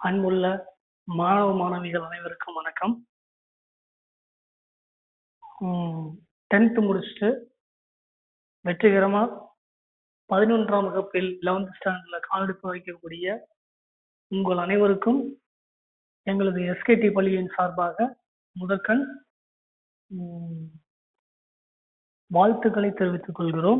அன்புள்ள மாணவ மாணவிகள் அனைவருக்கும் வணக்கம் டென்த்து முடிச்சுட்டு வெற்றிகரமா பதினொன்றாம் வகுப்பில் லெவன்த் ஸ்டாண்டர்ட்ல காலெடுத்து வைக்கக்கூடிய உங்கள் அனைவருக்கும் எங்களது எஸ்கேடி பள்ளியின் சார்பாக முதற்கண் உம், வாழ்த்துக்களை தெரிவித்துக் கொள்கிறோம்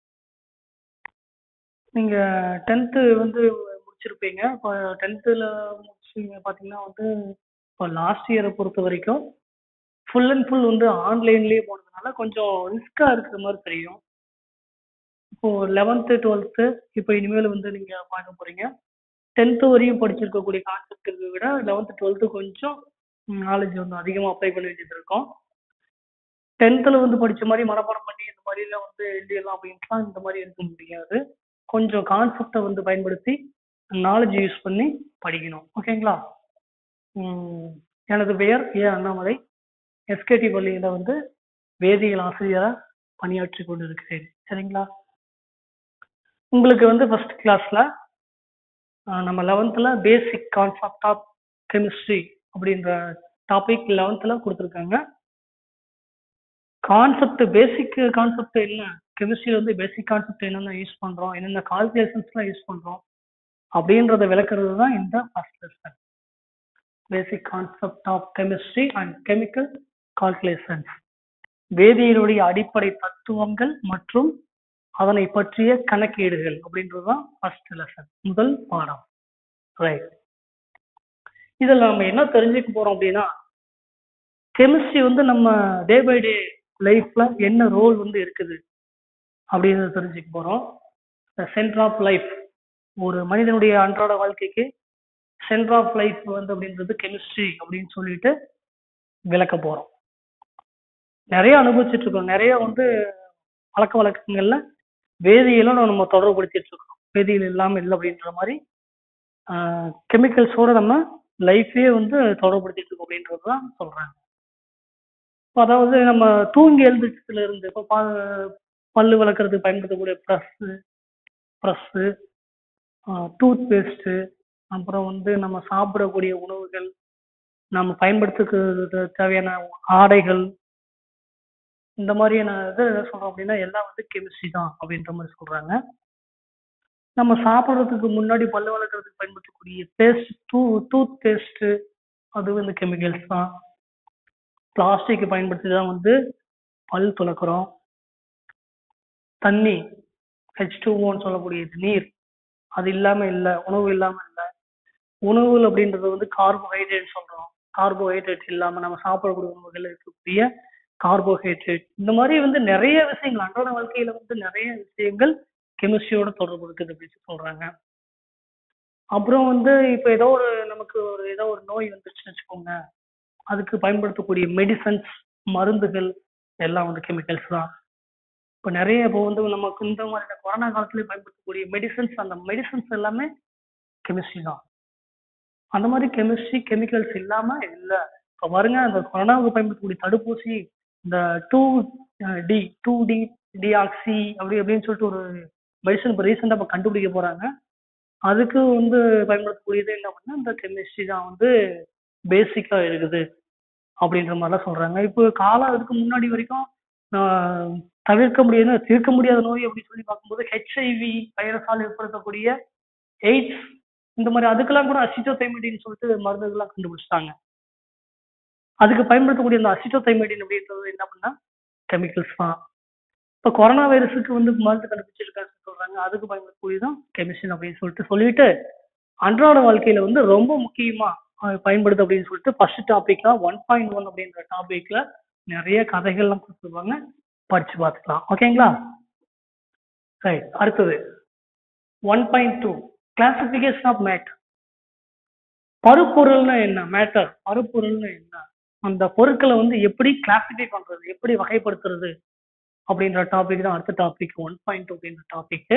நீங்க டென்த்து வந்து முடிச்சிருப்பீங்க இப்போ டென்த்தில் முடிச்சீங்க பார்த்தீங்கன்னா வந்து இப்போ லாஸ்ட் இயரை பொறுத்த வரைக்கும் ஃபுல் அண்ட் ஃபுல் வந்து ஆன்லைன்லேயே போனதுனால கொஞ்சம் ரிஸ்க்காக இருக்கிற மாதிரி தெரியும் இப்போ லெவன்த்து டுவெல்த்து இப்போ இனிமேல் வந்து நீங்கள் பார்க்க போகிறீங்க டென்த்து வரையும் படிச்சிருக்கக்கூடிய கான்செப்ட் இருக்கிறத விட லெவன்த்து டுவெல்த்து கொஞ்சம் நாலேஜ் வந்து அதிகமாக அப்ளை பண்ண வேண்டியது இருக்கும் டென்த்தில் வந்து படிச்ச மாதிரி மனப்பாடம் பண்ணி இந்த மாதிரிலாம் வந்து எழுதிடலாம் அப்படின்ட்டுலாம் இந்த மாதிரி இருக்க முடியாது கொஞ்சம் கான்செப்டை வந்து பயன்படுத்தி நாலேஜ் யூஸ் பண்ணி படிக்கணும் ஓகேங்களா உம், எனது பெயர் ஏ அண்ணாமலை எஸ்கேடி பள்ளியில் வந்து வேதியியல் ஆசிரியராக பணியாற்றி கொண்டு இருக்கிறேன் சரிங்களா உங்களுக்கு வந்து ஃபர்ஸ்ட் கிளாஸில் நம்ம லெவன்த்தில் பேசிக் கான்செப்ட் ஆஃப் கெமிஸ்ட்ரி அப்படின்ற டாபிக் லெவன்த்தில் கொடுத்துருக்காங்க கான்செப்ட் பேசிக் கான்செப்ட் என்ன கெமிஸ்ட்ரியில் வந்து பேசிக் கான்செப்ட் என்னென்ன யூஸ் பண்ணுறோம் என்னென்ன கால்குலேஷன்ஸ்லாம் யூஸ் பண்ணுறோம் அப்படின்றத விளக்குறது தான் இந்த first lesson basic concept of chemistry and chemical calculations வேதியியலுடைய அடிப்படை தத்துவங்கள் மற்றும் அதனை பற்றிய கணக்கீடுகள் அப்படின்றது தான் ஃபர்ஸ்ட் லெசன் முதல் பாடம் ரைட் இதில் நம்ம என்ன தெரிஞ்சுக்க போறோம் அப்படின்னா கெமிஸ்ட்ரி வந்து நம்ம டே பை டே லைஃப்ல என்ன ரோல் வந்து இருக்குது அப்படின்றத தெரிஞ்சுக்க போறோம் சென்டர் ஆஃப் லைஃப் ஒரு மனிதனுடைய அன்றாட வாழ்க்கைக்கு சென்டர் ஆஃப் லைஃப் வந்து அப்படின்றது கெமிஸ்ட்ரி அப்படின்னு சொல்லிட்டு விளக்க போறோம் நிறைய அனுபவிச்சுட்டு இருக்கோம் நிறைய வந்து பழக்க வழக்கங்கள்ல வேதியியலும் நம்ம தொடர்புபடுத்திட்டு இருக்கோம் வேதியியல் இல்லாமல் இல்லை அப்படின்ற மாதிரி கெமிக்கல்ஸோட நம்ம லைஃபே வந்து தொடர்புபடுத்திட்டு இருக்கோம் அப்படின்றது தான் சொல்றாங்க இப்போ அதாவது நம்ம தூங்கி எழுந்திரிச்சதுல இருந்து இப்போ பா- பல்லு விளக்குறதுக்கு பயன்படுத்தக்கூடிய ப்ரஸ்ஸு ப்ரஸ்ஸு டூத் பேஸ்ட்டு அப்புறம் வந்து நம்ம சாப்பிடக்கூடிய உணவுகள் நம்ம பயன்படுத்துக்கு தேவையான ஆடைகள் இந்த மாதிரியான இது என்ன சொல்றோம் அப்படின்னா எல்லாம் வந்து கெமிஸ்ட்ரி தான் அப்படின்ற மாதிரி சொல்றாங்க நம்ம சாப்பிட்றதுக்கு முன்னாடி பல்லு வளர்க்கறதுக்கு பயன்படுத்தக்கூடிய பேஸ்ட் டூ டூத் பேஸ்ட்டு அது வந்து கெமிக்கல்ஸ் தான் பிளாஸ்டிக் பயன்படுத்தி தான் வந்து பல் துளக்குறோம் தண்ணி ஹெச் டூஓன்னு சொல்லக்கூடிய நீர் அது இல்லாம இல்லை உணவு இல்லாம இல்லை உணவுகள் அப்படின்றது வந்து கார்போஹைட்ரேட் சொல்றோம் கார்போஹைட்ரேட் இல்லாம நம்ம சாப்பிடக்கூடிய உணவுகள் இருக்கக்கூடிய கார்போஹைட்ரேட் இந்த மாதிரி வந்து நிறைய விஷயங்கள் அன்றாட வாழ்க்கையில வந்து நிறைய விஷயங்கள் கெமிஸ்ட்ரியோட தொடர்பு இருக்குது அப்படின்னு சொல்றாங்க அப்புறம் வந்து இப்போ ஏதோ ஒரு நமக்கு ஒரு ஏதோ ஒரு நோய் வந்துருச்சுன்னு வச்சுக்கோங்க அதுக்கு பயன்படுத்தக்கூடிய மெடிசன்ஸ் மருந்துகள் எல்லாம் வந்து கெமிக்கல்ஸ் தான் இப்போ நிறைய இப்போ வந்து நமக்கு இந்த மாதிரி இந்த கொரோனா காலத்துல பயன்படுத்தக்கூடிய மெடிசன்ஸ் அந்த மெடிசன்ஸ் எல்லாமே கெமிஸ்ட்ரி தான் அந்த மாதிரி கெமிஸ்ட்ரி கெமிக்கல்ஸ் இல்லாம இல்லை இப்போ பாருங்க அந்த கொரோனாவுக்கு பயன்படுத்தக்கூடிய தடுப்பூசி இந்த two D two D deoxy அப்படி அப்படின்னு சொல்லிட்டு ஒரு மெடிசன் இப்போ ரீசெண்டாக இப்போ கண்டுபிடிக்க போறாங்க அதுக்கு வந்து பயன்படுத்தக்கூடியது என்ன பண்ணா இந்த கெமிஸ்ட்ரி தான் வந்து பேசிக்கா இருக்குது அப்படின்ற மாதிரிலாம் சொல்றாங்க இப்போ காலம் அதுக்கு முன்னாடி வரைக்கும் ஆஹ், தவிர்க்க முடியாத தீர்க்க முடியாத நோய் அப்படின்னு சொல்லி பார்க்கும்போது ஹெச்ஐவி வைரஸால் ஏற்படுத்தக்கூடிய எய்ட்ஸ் இந்த மாதிரி அதுக்கெல்லாம் கூட அசிட்டோதைமெடின்னு சொல்லிட்டு மருந்துகள்லாம் கண்டுபிடிச்சிட்டாங்க அதுக்கு பயன்படுத்தக்கூடிய அந்த அசிட்டோதைமெடின் அப்படின்றது என்ன பண்ணா கெமிக்கல்ஸ் தான் இப்போ கொரோனா வைரஸுக்கு வந்து மருந்து கண்டுபிடிச்சிருக்காங்கன்னு சொல்றாங்க அதுக்கு பயன்படுத்தக்கூடியதும் கெமிஸ்ட்ரி அப்படின்னு சொல்லிட்டு சொல்லிட்டு அன்றாட வாழ்க்கையில வந்து ரொம்ப முக்கியமா அஹ், பயன்படுது அப்படின்னு சொல்லிட்டு ஃபர்ஸ்ட் டாபிக்ல ஒன் பாயிண்ட் ஒன் அப்படின்ற டாபிக்ல நிறைய கதைகள்லாம் கொடுத்துருப்பாங்க படிச்சு பார்த்துக்கலாம் ஓகேங்களா ரைட் அடுத்தது one point two classification of matter பருப்பொருள்னா என்ன மேட்டர் பருப்பொருள்னா என்ன அந்த பொருட்களை வந்து எப்படி கிளாசிஃபை பண்றது எப்படி வகைப்படுத்துறது அப்படின்ற டாபிக் தான் அடுத்த டாபிக் ஒன் பாயிண்ட் டூ அப்படின்ற டாபிக்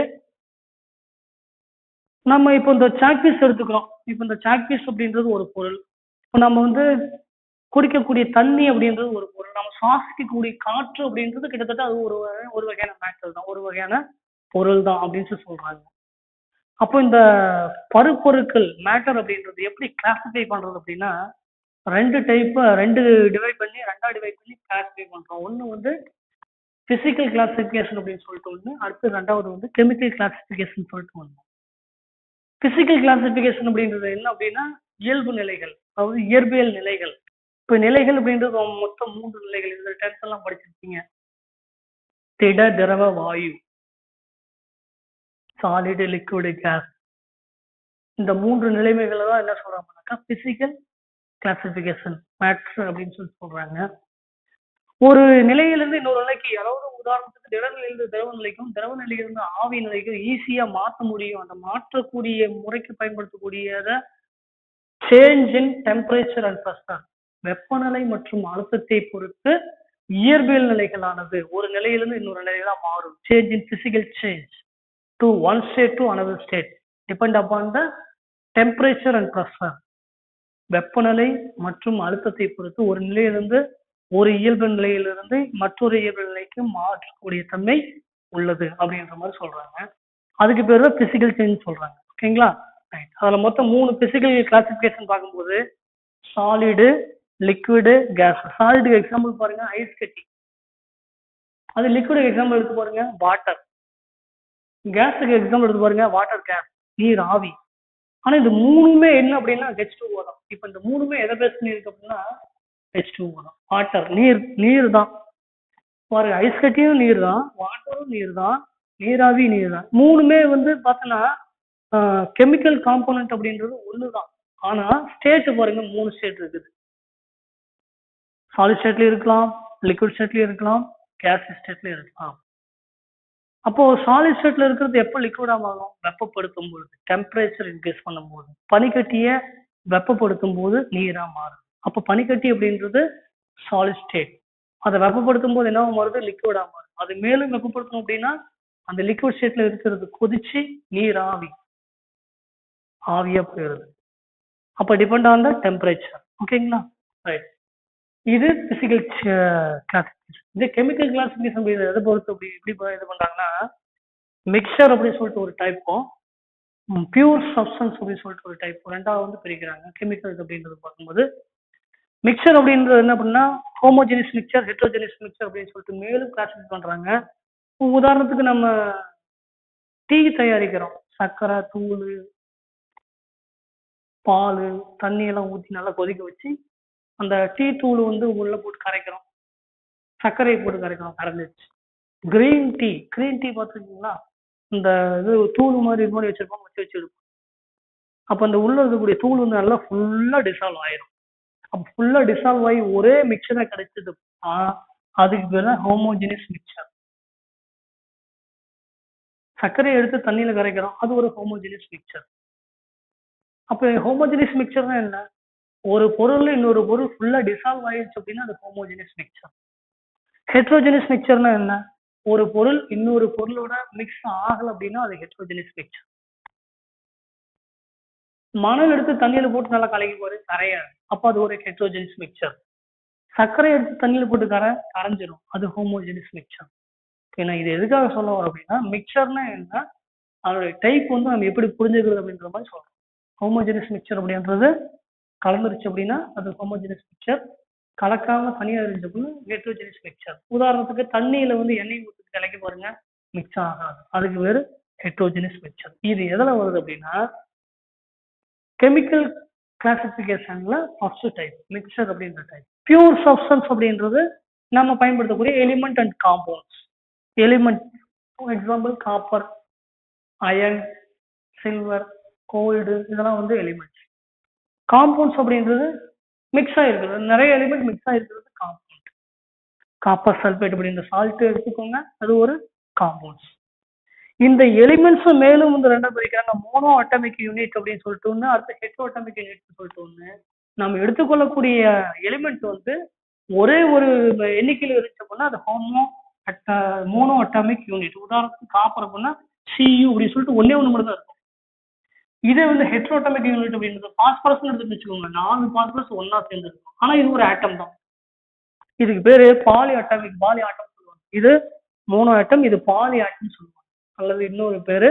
நம்ம இப்போ இந்த சாக்பீஸ் எடுத்துக்கிறோம் இப்போ இந்த சாக்பீஸ் அப்படின்றது ஒரு பொருள் இப்போ நம்ம வந்து குடிக்கக்கூடிய தண்ணி அப்படின்றது ஒரு பொருள் நம்ம சுவாசிக்கக்கூடிய காற்று அப்படின்றது கிட்டத்தட்ட அது ஒரு வகை- ஒரு வகையான மேட்டர் தான் ஒரு வகையான பொருள் தான் அப்படின்னு சொல்லி சொல்றாங்க அப்போ இந்த பருப்பொருட்கள் மேட்டர் அப்படின்றது எப்படி கிளாசிஃபை பண்றது அப்படின்னா ரெண்டு டைப் ரெண்டு டிவைட் பண்ணி ரெண்டா டிவைட் பண்ணி கிளாசிஃபை பண்றோம் ஒன்று வந்து பிசிக்கல் கிளாசிஃபிகேஷன் அப்படின்னு சொல்லிட்டு ஒன்று அடுத்து ரெண்டாவது வந்து கெமிக்கல் கிளாசிஃபிகேஷன் சொல்லிட்டு ஒன்று பிசிக்கல் கிளாசிஃபிகேஷன் அப்படின்றது என்ன அப்படின்னா இயல்பு நிலைகள் அதாவது இயற்பியல் நிலைகள் இப்போ நிலைகள் அப்படின்றது மொத்தம் மூன்று நிலைகள் இந்த டென்த் எல்லாம் படிச்சிருப்பீங்க திட திரவ வாயு சாலிடு லிக்விடு கேஸ் இந்த மூன்று நிலைமைகளை தான் என்ன சொல்றாங்கன்னாக்கா பிசிக்கல் கிளாசிஃபிகேஷன் மேட்ரு அப்படின்னு சொல்லி சொல்றாங்க ஒரு நிலையிலிருந்து இன்னொரு நிலைக்கு அதாவது உதாரணத்துக்கு திட நிலையிலிருந்து திரவ நிலைக்கும் திரவ நிலையிலிருந்து ஆவி நிலைக்கும் ஈஸியா மாற்ற முடியும் அந்த மாற்றக்கூடிய முறைக்கு பயன்படுத்தக்கூடியத change in temperature and pressure வெப்பநிலை மற்றும் அழுத்தத்தை பொறுத்து இயற்பியல் நிலைகளானது ஒரு நிலையிலிருந்து இன்னொரு நிலையில மாறும் change in physical change to one state to another state depend upon the temperature and pressure வெப்பநிலை மற்றும் அழுத்தத்தை பொறுத்து ஒரு நிலையிலிருந்து ஒரு இயல்பு நிலையிலிருந்து மற்றொரு இயல்பு நிலைக்கு மாற்றக்கூடிய தன்மை உள்ளது அப்படின்ற மாதிரி சொல்றாங்க அதுக்கு பேர் தான் பிசிக்கல் சேஞ்ச் சொல்றாங்க ஓகேங்களா ரைட் அதில் மொத்தம் மூணு பிசிக்கல் கிளாசிஃபிகேஷன் பார்க்கும்போது சாலிடு லிக்விடு கேஸ் சாலிடுக்கு எக்ஸாம்பிள் பாருங்க ஐஸ் கட்டி அது லிக்விடுக்கு எக்ஸாம்பிள் எடுத்து பாருங்க வாட்டர் கேஸுக்கு எக்ஸாம்பிள் எடுத்து பாருங்க வாட்டர் கேஸ் நீர் ஆவி ஆனா இந்த மூணுமே என்ன அப்படின்னா ஹெச் டூ தான் இப்போ இந்த மூணுமே எதை பேஸ் பண்ணியிருக்கு அப்படின்னா ஹெச் டூ தான் வாட்டர் நீர் நீர் தான் பாருங்க ஐஸ் கட்டியும் நீர் தான் வாட்டரும் நீர் தான் நீராவி நீர் தான் மூணுமே வந்து பார்த்தோன்னா கெமிக்கல் காம்போனன்ட் அப்படின்றது ஒன்று தான் ஆனா ஸ்டேட் பாருங்க மூணு ஸ்டேட் இருக்குது சாலிட் ஸ்டேட்லயும் இருக்கலாம் லிக்விட் ஸ்டேட்லயும் இருக்கலாம் கேஸ் ஸ்டேட்லயும் இருக்கலாம் அப்போ சாலிட் ஸ்டேட்ல இருக்கிறது எப்போ லிக்விடா மாறும் வெப்பப்படுத்தும் பொழுது டெம்பரேச்சர் இன்க்ரீஸ் பண்ணும்போது பனிக்கட்டிய வெப்பப்படுத்தும் போது நீரா மாறும் அப்போ பனிக்கட்டி அப்படின்றது சாலிட் ஸ்டேட் அதை வெப்பப்படுத்தும் போது என்ன மாறுது லிக்விடா மாறும் அது மேலும் வெப்பப்படுத்தணும் அப்படின்னா அந்த லிக்விட் ஸ்டேட்ல இருக்கிறது கொதிச்சு நீர் ஆவி ஆவியா போயிடுது அப்போ டிபெண்ட் ஆன் த டெம்பரேச்சர் ஓகேங்களா ரைட் இது பிசிக்கல் கிளாசிஃபிகேஷன் இது கெமிக்கல் கிளாசிஃபிகேஷன் எதை பொறுத்து அப்படி எப்படி ப- இது பண்றாங்கன்னா மிக்சர் அப்படின்னு சொல்லிட்டு ஒரு டைப்பும் பியூர் சப்ஸ்டன்ஸ் அப்படின்னு சொல்லிட்டு ஒரு டைப் ரெண்டாவது வந்து பிரிக்கிறாங்க கெமிக்கல்ஸ் அப்படின்றது பார்க்கும்போது மிக்சர் அப்படின்றது என்ன அப்படின்னா ஹோமோஜெனிஸ் மிக்சர் ஹெட்ரோஜெனிஸ் மிக்சர் அப்படின்னு சொல்லிட்டு மேலும் கிளாசிஃபை பண்றாங்க உதாரணத்துக்கு நம்ம டீ தயாரிக்கிறோம் சர்க்கரை தூள் பால் தண்ணி எல்லாம் ஊற்றி நல்லா கொதிக்க வச்சு அந்த டீ தூள் வந்து உள்ள போட்டு கரைக்கிறோம் சர்க்கரையை போட்டு கரைக்கிறோம் கரைஞ்சிருச்சு கிரீன் டீ கிரீன் டீ பார்த்துருக்கீங்களா இந்த இது தூள் மாதிரி இது மாதிரி வச்சிருப்போம் வச்சு வச்சிருப்போம் அப்போ அந்த உள்ள இருக்கக்கூடிய தூள் வந்து நல்லா ஃபுல்லாக டிசால்வ் ஆயிரும் அப்போ ஃபுல்லாக டிசால்வ் ஆகி ஒரே மிக்சராக கிடைச்சது ஆ, அதுக்கு பேர் தான் ஹோமோஜினியஸ் மிக்சர் சர்க்கரையை எடுத்து தண்ணியில கரைக்கிறோம் அது ஒரு ஹோமோஜினியஸ் மிக்சர் அப்போ ஹோமோஜினியஸ் மிக்சர்னா என்ன ஒரு பொருள் இன்னொரு பொருள் ஃபுல்லா டிசால்வ் ஆயிடுச்சு அப்படின்னா அது ஹோமோஜினியஸ் மிக்சர் ஹெட்ரோஜினியஸ் மிக்சர்னா என்ன ஒரு பொருள் இன்னொரு பொருளோட மிக்ஸ் ஆகல அப்படின்னா அது ஹெட்ரோஜினியஸ் மிக்சர் மணல் எடுத்து தண்ணியில போட்டு நல்லா கலக்கி போரு கரையாது அப்போ அது ஒரு ஹெட்ரோஜினியஸ் மிக்சர் சர்க்கரை எடுத்து தண்ணியில போட்டு கரை கரைஞ்சிரும் அது ஹோமோஜினியஸ் மிக்சர் ஏன்னா இது எதுக்காக சொல்ல வரோம் அப்படின்னா மிக்சர்னா என்ன அதோட டைப் வந்து நம்ம எப்படி புரிஞ்சுக்கிறது அப்படின்ற மாதிரி சொல்றோம் ஹோமோஜினியஸ் மிக்சர் அப்படின்றது கலந்துருச்சு அப்படின்னா அது ஹோமோஜினியஸ் மிக்சர் கலக்காம தனியாக இருந்துச்சு அப்படின்னா ஹெட்ரோஜினியஸ் மிக்சர் உதாரணத்துக்கு தண்ணியில வந்து எண்ணெய் ஊற்றி கலக்கி பாருங்க மிக்ஸ் ஆகாது அதுக்கு பேரு ஹெட்ரோஜினியஸ் மிக்சர் இது எதுல வருது அப்படின்னா கெமிக்கல் கிளாசிபிகேஷன்ல ஃபர்ஸ்ட் டைப் மிக்சர் அப்படின்ற டைப் பியூர் சப்ஸ்டன்ஸ் அப்படின்றது நம்ம பயன்படுத்தக்கூடிய element and compounds element for example copper iron silver gold இதெல்லாம் வந்து எலிமெண்ட்ஸ் காம்பவுண்ட்ஸ் அப்படின்றது மிக்ஸ் ஆயிருக்கிறது நிறைய எலிமெண்ட் மிக்ஸ் ஆயிருக்கிறது காம்பவுண்ட் காப்பர் சல்பேட் அப்படின்ற சால்ட் எடுத்துக்கோங்க அது ஒரு காம்பவுண்ட்ஸ் இந்த எலிமெண்ட்ஸும் மேலும் வந்து ரெண்டா பிரிக்கிறாங்க மோனோ அட்டமிக் யூனிட் அப்படின்னு சொல்லிட்டு ஒன்று அடுத்து ஹெட்ரோ அட்டமிக் யூனிட் சொல்லிட்டு ஒன்று நம்ம எடுத்துக்கொள்ளக்கூடிய எலிமெண்ட் வந்து ஒரே ஒரு எண்ணிக்கையில் இருந்துச்சு அப்படின்னா அது ஹோமோ அட்ட மோனோ அட்டாமிக் யூனிட் உதாரணத்துக்கு காப்பர் அப்படின்னா சியு அப்படின்னு சொல்லிட்டு ஒன்னே ஒன்று மட்டும் தான் இருக்கும் இதே வந்து ஹெட்ரோட்டமிக் யூனிட் அப்படின்றது பாஸ்பரஸ் எடுத்து வச்சுக்கோங்க நாலு பாஸ்பரஸ் ஒண்ணா சேர்ந்து இருக்கும் ஆனா இது ஒரு ஆட்டம் தான் இதுக்கு பேரு பாலி அட்டாமிக் பாலி ஆட்டம் சொல்லுவாங்க இது மோனோ ஆட்டம் இது பாலி ஆட்டம் சொல்லுவாங்க அல்லது இன்னொரு பேரு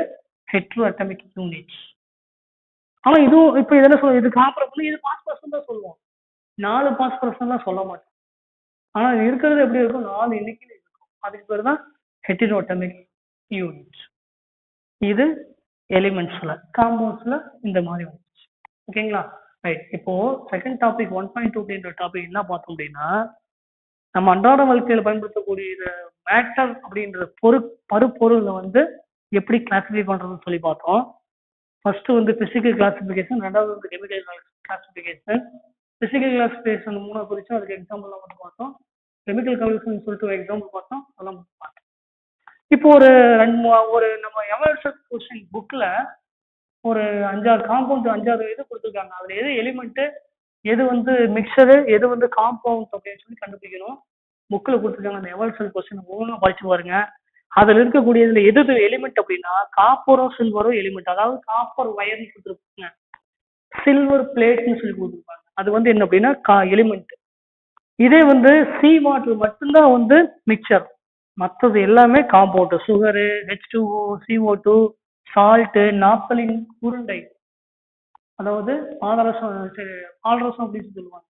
ஹெட்ரோ அட்டமிக் யூனிட்ஸ் ஆனா இதுவும் இப்போ இது என்ன சொல்லுவோம் இது காப்பர் பண்ணி இது பாஸ்பரஸ் தான் சொல்லுவோம் நாலு பாஸ்பரஸ் தான் சொல்ல மாட்டோம் ஆனா இது இருக்கிறது எப்படி இருக்கும் நாலு எண்ணிக்கையில் இருக்கும் அதுக்கு பேர் தான் ஹெட்டிரோட்டமிக் யூனிட் இது எலிமெண்ட்ஸ்ல காம்பவுண்ட்ஸ்ல இந்த மாதிரி வந்துச்சு ஓகேங்களா ரைட் இப்போ second topic one point two அப்படின்ற டாபிக் என்ன பார்த்தோம் அப்படின்னா நம்ம அன்றாட வாழ்க்கையில் பயன்படுத்தக்கூடிய மேட்டர் அப்படின்ற பொரு பருப்பொருளை வந்து எப்படி கிளாசிஃபை பண்றதுன்னு சொல்லி பார்த்தோம் ஃபர்ஸ்ட் வந்து பிசிக்கல் கிளாசிஃபிகேஷன் ரெண்டாவது வந்து கெமிக்கல் கிளாசிஃபிகேஷன் பிசிக்கல் கிளாசிஃபிகேஷன் மூணு குறிச்சும் அதுக்கு எக்ஸாம்பிள்லாம் மட்டும் பார்த்தோம் கெமிக்கல் கல்விஷன் சொல்லிட்டு ஒரு எக்ஸாம்பிள் பார்த்தோம் அதெல்லாம் மட்டும் பார்த்தோம் இப்போ ஒரு ரெண்டு மூ- ஒரு நம்ம எவல்யூஷன் கொஸ்டின் புக்ல ஒரு அஞ்சாறு காம்பவுண்ட் அஞ்சாறு இது கொடுத்துருக்காங்க அதுல எது எலிமெண்ட் எது வந்து மிக்சரு எது வந்து காம்பவுண்ட் அப்படின்னு சொல்லி கண்டுபிடிக்கணும் புக்கில் கொடுத்துருக்காங்க அந்த எவல்யூஷன் கொஸ்டின் ஒவ்வொன்றா படிச்சு பாருங்க அதுல இருக்கக்கூடியதுல எது எது எலிமெண்ட் அப்படின்னா காப்பரும் சில்வரும் எலிமெண்ட் அதாவது காப்பர் வயர்னு கொடுத்துருப்பாங்க சில்வர் பிளேட்னு சொல்லி கொடுத்துருப்பாங்க அது வந்து என்ன அப்படின்னா கா எலிமெண்ட் இதே வந்து சி வாட்டர் மட்டும்தான் வந்து மிக்சர் மற்றது எல்லாமே compound sugar H two CO two salt naphthalene உருண்டை அதாவது பாதரசம் சரி, பால்ரசம் அப்படின்னு சொல்லுவாங்க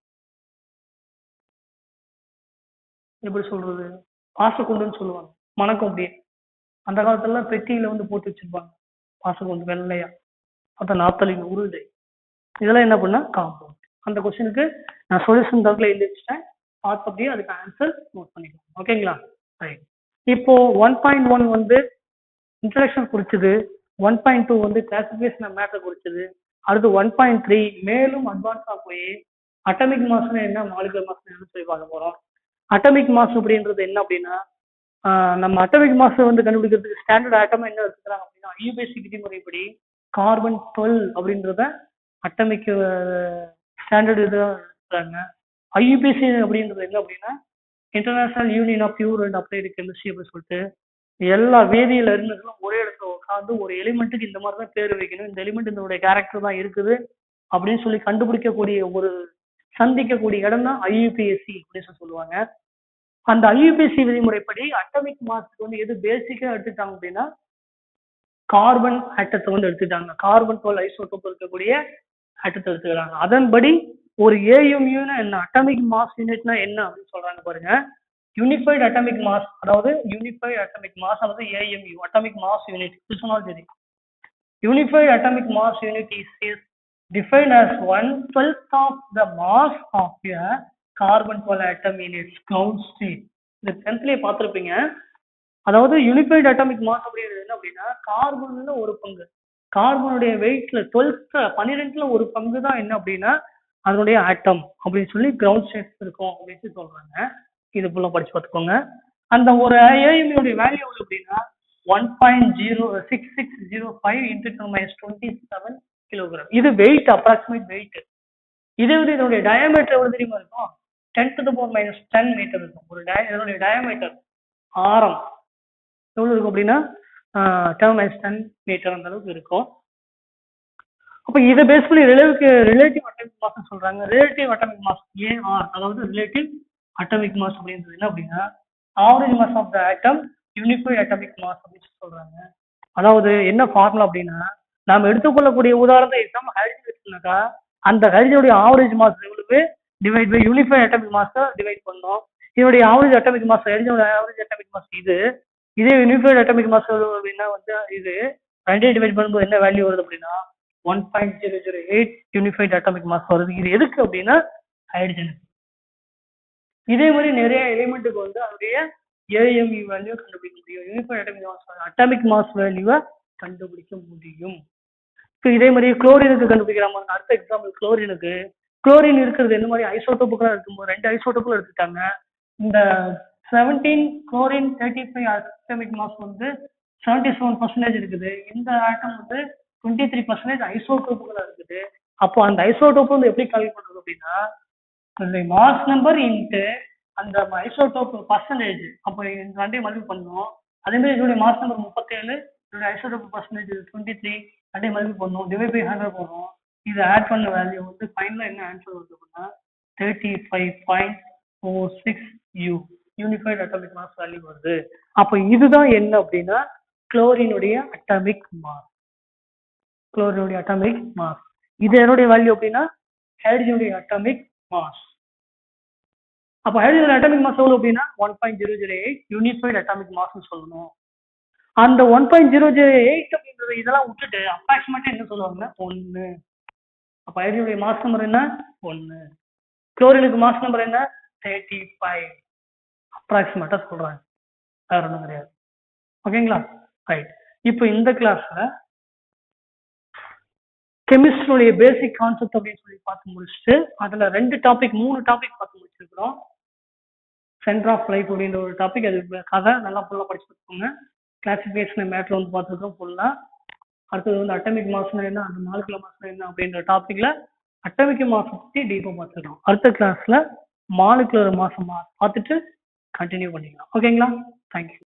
எப்படி சொல்றது பாசக்குண்டுன்னு சொல்லுவாங்க மணக்கும் அப்படியே அந்த காலத்துல பெட்டியில வந்து போட்டு வச்சிருப்பாங்க பாசக்குண்டு வெள்ளையா அந்த நாத்தலின் உருண்டை இதெல்லாம் என்ன பண்ணா காம்பவுண்ட் அந்த கொஸ்டினுக்கு நான் சொல்யூஷன் தரத்துல எழுதி வச்சுட்டேன் பார்த்து அப்படியே அதுக்கு ஆன்சர் நோட் பண்ணிக்கலாம் ஓகேங்களா ரைட் இப்போ ஒன் பாயிண்ட் ஒன் வந்து இன்ட்ரடக்ஷன் குறிச்சது ஒன் பாயிண்ட் டூ வந்து கிளாசிபிகேஷன் மேட்டர் குறிச்சது அடுத்து ஒன் பாயிண்ட் த்ரீ மேலும் அட்வான்ஸாக போய் அட்டமிக் மாஸ்னா என்ன மாலிகுலர் மாஸ் என்ன சொல்லி பார்க்க போறோம் அட்டமிக் மாஸ் அப்படின்றது என்ன அப்படின்னா ஆஹ் நம்ம அட்டமிக் மாஸ் வந்து கண்டுபிடிக்கிறதுக்கு ஸ்டாண்டர்ட் ஆட்டம் என்ன எடுத்துக்கிறாங்க அப்படின்னா ஐயுபிஎஸ்சி விதிமுறைப்படி கார்பன் டுவெல் அப்படின்றத அட்டமிக் ஸ்டாண்டர்ட் இதாக எடுத்துக்கிறாங்க ஐயுபிஎஸ்சி அப்படின்றது என்ன அப்படின்னா international union of pure and applied chemistry அப்படின்னு சொல்லிட்டு எல்லா வேதியியல் அறிஞர்களும் ஒரே இடத்துல உட்காந்து ஒரு எலிமெண்ட்டுக்கு இந்த மாதிரி தான் பேர் வைக்கணும் இந்த எலிமெண்ட் இதனுடைய கேரக்டர் தான் இருக்குது அப்படின்னு சொல்லி கண்டுபிடிக்கக்கூடிய ஒரு சந்திக்கக்கூடிய இடம் தான் ஐயுபிஎஸ்சி அப்படின்னு சொல்லி சொல்லுவாங்க அந்த ஐயுபிஎஸ்சி விதிமுறைப்படி அட்டமிக் மாஸ்க்கு வந்து எது பேசிக்கா எடுத்துட்டாங்க அப்படின்னா கார்பன் ஆட்டத்தை வந்து எடுத்துட்டாங்க கார்பன் டுவெல் ஐசோட்டோப் இருக்கக்கூடிய ஆட்டத்தை எடுத்துக்கிறாங்க அதன்படி ஒரு ஏஎம்யூனா என்ன அட்டமிக் மாஸ் யூனிட்னா என்ன அப்படின்னு சொல்றாங்க பாருங்க யூனிஃபைடு அட்டமிக் மாஸ் அதாவது யூனிஃபைடு அட்டமிக் மாஸ் அதாவது ஏஎம்யூ அட்டமிக் மாஸ் யூனிட் இது சொன்னாலும் சரி unified atomic mass unit is is defined as one twelfth of the mass of a carbon 12 atom in its ground state. இது டென்த்லயே பார்த்துருப்பீங்க அதாவது unified atomic mass அப்படிங்கிறது என்ன அப்படின்னா கார்பன்ல ஒரு பங்கு கார்பனுடைய வெயிட்ல டுவெல்த் பன்னிரெண்டுல ஒரு பங்கு தான் என்ன அப்படின்னா அதனுடைய ஆட்டம் அப்படின்னு சொல்லி கிரவுண்ட் ஸ்டேட் இருக்கும் அப்படின்னு சொல்லி சொல்றாங்க இது ஃபுல்லாக படிச்சு பார்த்துக்கோங்க அந்த ஒரு ஏஎம்யோடைய வேல்யூ எவ்வளவு அப்படின்னா one point zero six six zero five into two minus twenty seven kilogram இது வெயிட் அப்ராக்சிமேட் வெயிட் இதே வந்து இதனுடைய டயமீட்டர் எவ்வளவு தெரியுமா இருக்கும் ten to power minus ten metre இருக்கும் ஒரு டய இதனுடைய டயமீட்டர் ஆரம் எவ்வளவு இருக்கும் அப்படின்னா டென் மைனஸ் டென் மீட்டர் அந்த அளவுக்கு இருக்கும் அப்போ இதை பேஸ் பண்ணி ரிலேவுக்கு ரிலேட்டிவ் அட்டமிக் மாஸ் சொல்றாங்க ரிலேட்டிவ் அட்டமிக் மாஸ் ஏஆர் அதாவது ரிலேட்டிவ் அட்டமிக் மாஸ் அப்படின்றது என்ன அப்படின்னா average mass of the atom unified atomic mass அப்படின்னு சொல்லி சொல்றாங்க அதாவது என்ன ஃபார்முலா அப்படின்னா நாம எடுத்துக்கொள்ளக்கூடிய உதாரணத்தை எக்ஸாம் ஹைட்ரஜன் எடுத்துனாக்கா அந்த ஹைட்ரஜனுடைய ஆவரேஜ் மாஸ் எவ்வளவு டிவைட் பை யூனிஃபைட் அட்டமிக் மாஸை டிவைட் பண்ணோம் இதனுடைய ஆவரேஜ் அட்டமிக் மாஸ் ஹைட்ரஜனோட ஆவரேஜ் அட்டமிக் மாஸ் இது இதே யூனிஃபைட் அட்டமிக் மாஸ் அப்படின்னா வந்து இது ரெண்டே டிவைட் பண்ணும்போது என்ன வேல்யூ வருது அப்படின்னா one point zero zero eight unified atomic mass வருது இது எதுக்கு அப்படின்னா ஹைட்ரஜன் இதே மாதிரி நிறைய எலிமெண்ட்டுக்கு வந்து அதனுடைய ஏஎம்இ வேல்யூ கண்டுபிடிக்க முடியும் unified atomic mass atomic mass வேல்யூவை கண்டுபிடிக்க முடியும் இப்போ இதே மாதிரி குளோரினுக்கு கண்டுபிடிக்கிறாங்க அடுத்த எக்ஸாம்பிள் குளோரினுக்கு குளோரின் இருக்கிறது என்ன மாதிரி ஐசோட்டோப்புக்கெல்லாம் இருக்கும்போது ரெண்டு ஐசோட்டோப்புகள் எடுத்துட்டாங்க இந்த seventeen chlorine thirty five atomic mass வந்து செவன்டி செவன் பர்சன்டேஜ் இருக்குது இந்த ஆட்டம் வந்து டுவெண்ட்டி த்ரீ பர்சன்டேஜ் ஐசோட்டோப்புகளா இருக்குது அப்போ அந்த ஐசோட்டோப் வந்து எப்படி கால்குலேட் பண்றது அப்படின்னா இந்த மாஸ் நம்பர் இன்ட்டு அந்த ஐசோட்டோப் பர்சன்டேஜ் அப்போ இந்த ரெண்டையும் மல்டிபிள் பண்ணணும் அதே மாதிரி இதோடைய மாஸ் நம்பர் முப்பத்தேழு இதோடைய ஐசோட்டோப் பர்சன்டேஜ் டுவெண்ட்டி த்ரீ ரெண்டையும் மல்டிபிள் பண்ணணும் டிவைட் பை ஹண்ட்ரட் போடணும் இது ஆட் பண்ண வேல்யூ வந்து ஃபைனலாக என்ன ஆன்சர் வருது அப்படின்னா thirty five point four six U unified atomic mass value வருது அப்போ இதுதான் என்ன அப்படின்னா குளோரினுடைய அட்டாமிக் மாஸ் குளோரினுடைய அட்டாமிக் மாஸ் இது என்னுடைய வேல்யூ அப்படின்னா ஹைட்ரஜனுடைய அட்டாமிக் மாஸ் அப்போ ஹைட்ரஜன் அட்டாமிக் மாஸ் எவ்வளோ அப்படின்னா one point zero zero eight unified atomic மாஸ்னு சொல்லணும் அந்த one point zero zero eight அப்படின்றது இதெல்லாம் விட்டுட்டு அப்ராக்சிமேட்டாக என்ன சொல்லுவாங்கன்னா ஒன்று அப்போ ஹைட்ரஜனுடைய மாஸ் நம்பர் என்ன ஒன்று குளோரினுக்கு மாஸ் நம்பர் என்ன தேர்ட்டி ஃபைவ் அப்ராக்சிமேட்டாக சொல்கிறாங்க வேற ஒன்றும் கிடையாது ஓகேங்களா ரைட் இப்போ இந்த கிளாஸ்ல கெமிஸ்ட்ரியுடைய பேசிக் கான்செப்ட் அப்படின்னு சொல்லி பார்த்து முடிச்சுட்டு அதுல ரெண்டு டாபிக் மூணு டாபிக் பார்த்து முடிச்சிருக்கிறோம் சென்டர் ஆஃப் லைஃப் அப்படின்ற ஒரு டாபிக் அது கதை நல்லா ஃபுல்லாக படிச்சு வச்சுக்கோங்க கிளாசிஃபிகேஷன் மேட்ரு வந்து பார்த்துருக்கோம் ஃபுல்லாக அடுத்தது வந்து அட்டமிக் மாசம் என்ன அந்த மாலிகுலர் மாசம் என்ன அப்படின்ற டாபிக்ல அட்டமிக் மாசம் பற்றி டீப்பாக பார்த்துருக்கோம் அடுத்த கிளாஸ்ல மாலிகுலர் மாசம் பார்த்துட்டு கண்டினியூ பண்ணிக்கலாம் ஓகேங்களா தேங்க்யூ